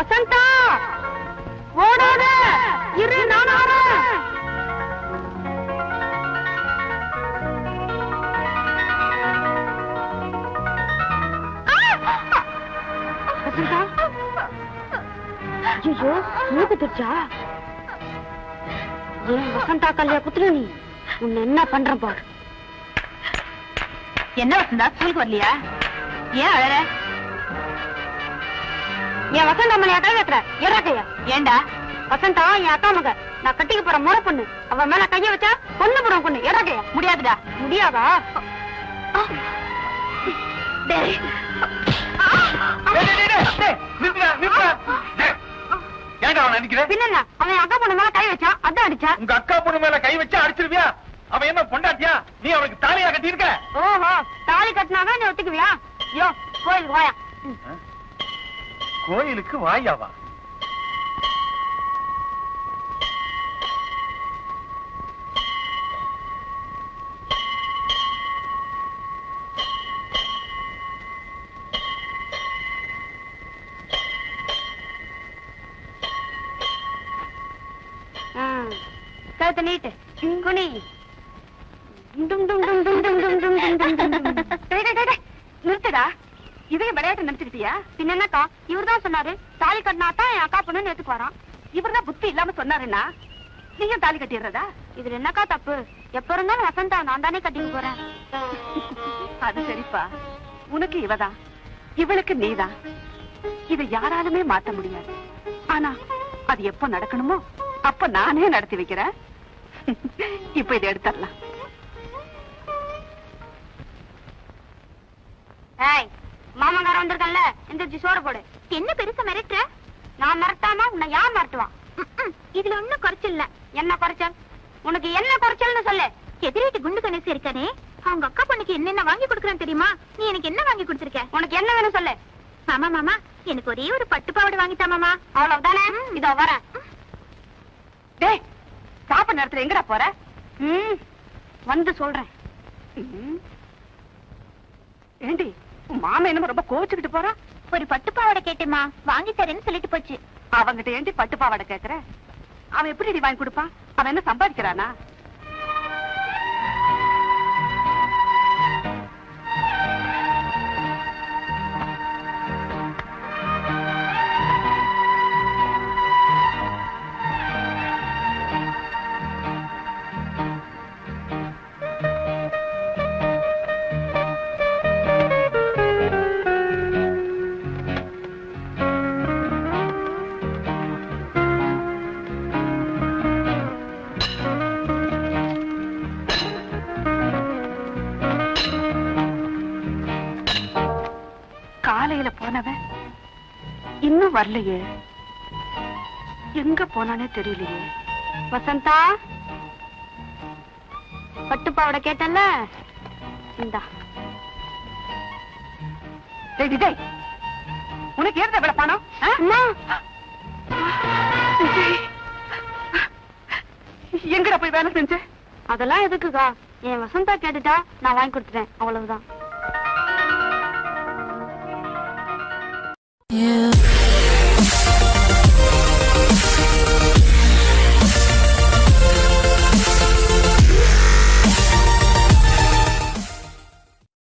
வசந்தா ஓடாத இரு நான் வரேன் வசந்தா ஐயோ மூக்குத்துச்சா ஏன் வசந்தா கல்யா குத்துற நீ உன்னை என்ன பண்றேன் பாரு என்ன வசந்தா ஸ்கூலுக்கு வரலையா ஏன் அழற என் வசந்தா மேல கை வைக்கிற இறக்கையா ஏண்டா வசந்தா என் அக்கா மக நான் கட்டிக்க போற முறை பொண்ணு அவ மேல கைய வச்சா பொண்ணு போறோம் பொண்ணு இறக்கையா முடியாதுடா முடியாதா டேய். ஏன்டா அவன் அடிக்கிற பின்ன என்ன? அவன் என் அக்கா பொண்ணு மேல கை வச்சான் அதான் அடிச்சா உங்க அக்கா பொண்ணு மேல கை வச்சு அடிச்சிருவியா அவன் என்ன பொண்டாட்டியா நீ அவனுக்கு தாலியா கட்டியிருக்க ஓஹோ தாலி கட்டினாதான் நீ ஒத்துக்குவியா யோ கோயிலுக்கு வாயா கோயிலுக்கு வாயாவா ம். கழுத்தை நீட்டு குனி டும் டும் டும் டும் டும் டும் டும் டும் டும் டும் டும். டேய், டேய், டேய், டேய். நிறுத்துடா இதையும் விளையாட்டு நினைச்சுக்கிட்டியா பின்ன என்னக்கா இவர்தான் சொன்னாரு தாலி கட்டினா தான் என் அக்கா பொண்ணு நேத்துக்கு வரான் இவர்தான் புத்தி இல்லாம சொன்னாருன்னா நீயும் தாலி கட்டிடுறதா இதுல என்னக்கா தப்பு எப்ப இருந்தாலும் வசந்தா நான் தானே கட்டிக்க போறேன் அது சரிப்பா உனக்கு இவதான் இவளுக்கு நீதான் இதை யாராலுமே மாத்த முடியாது ஆனா அது எப்ப நடக்கணுமோ அப்ப நானே நடத்தி வைக்கிறேன் இப்ப இதை எடுத்துடலாம் ஏய் மாமங்கார வந்திருக்கல்ல எந்திரிச்சு சோறு போடு என்ன பெருசா மிரட்டுற நான் மிரட்டாம உன்னை யார் மிரட்டுவான் இதுல ஒண்ணும் குறைச்சல் இல்ல என்ன குறைச்சல் உனக்கு என்ன குறைச்சல்னு சொல்லு எதிரேட்டு குண்டு கணேசன் இருக்கானே அவங்க அக்கா பொண்ணுக்கு என்னென்ன வாங்கி கொடுக்கறான் தெரியுமா நீ எனக்கு என்ன வாங்கி கொடுத்திருக்க உனக்கு என்ன வேணும் சொல்லு மாமா மாமா எனக்கு ஒரே ஒரு பட்டு பாவாடை வாங்கித்தா மாமா அவ்வளவுதானே இதோ வரேன் டேய் சாப்பிட நேரத்துல எங்கடா போற ம், வந்து சொல்றேன் ம். ஏண்டி உன் மாமா என்னமோ ரொம்ப கோச்சுக்கிட்டு போறான் ஒரு பட்டு பாவாடை கேட்டேமா வாங்கி தரேன்னு சொல்லிட்டு போச்சு அவங்கிட்ட ஏண்டி பட்டு பாவாடை கேக்குற அவன் எப்படி வாங்கி கொடுப்பான் அவன் என்ன சம்பாதிக்கிறானா காலையில போனவன் இன்னும் வரலையே எங்க போனானே தெரியலையே வசந்தா பட்டு பாவாடை கேட்டல்ல இந்தா டேய் டேய், டேய் உனக்கு ஏன் இவ்வளவு பணம் ஆ? அம்மா எங்கடா போய் வேலை செஞ்ச அதெல்லாம் எதுக்குக்கா என் வசந்தா கேட்டுட்டா நான் வாங்கி கொடுத்துட்டேன் அவ்வளவுதான் You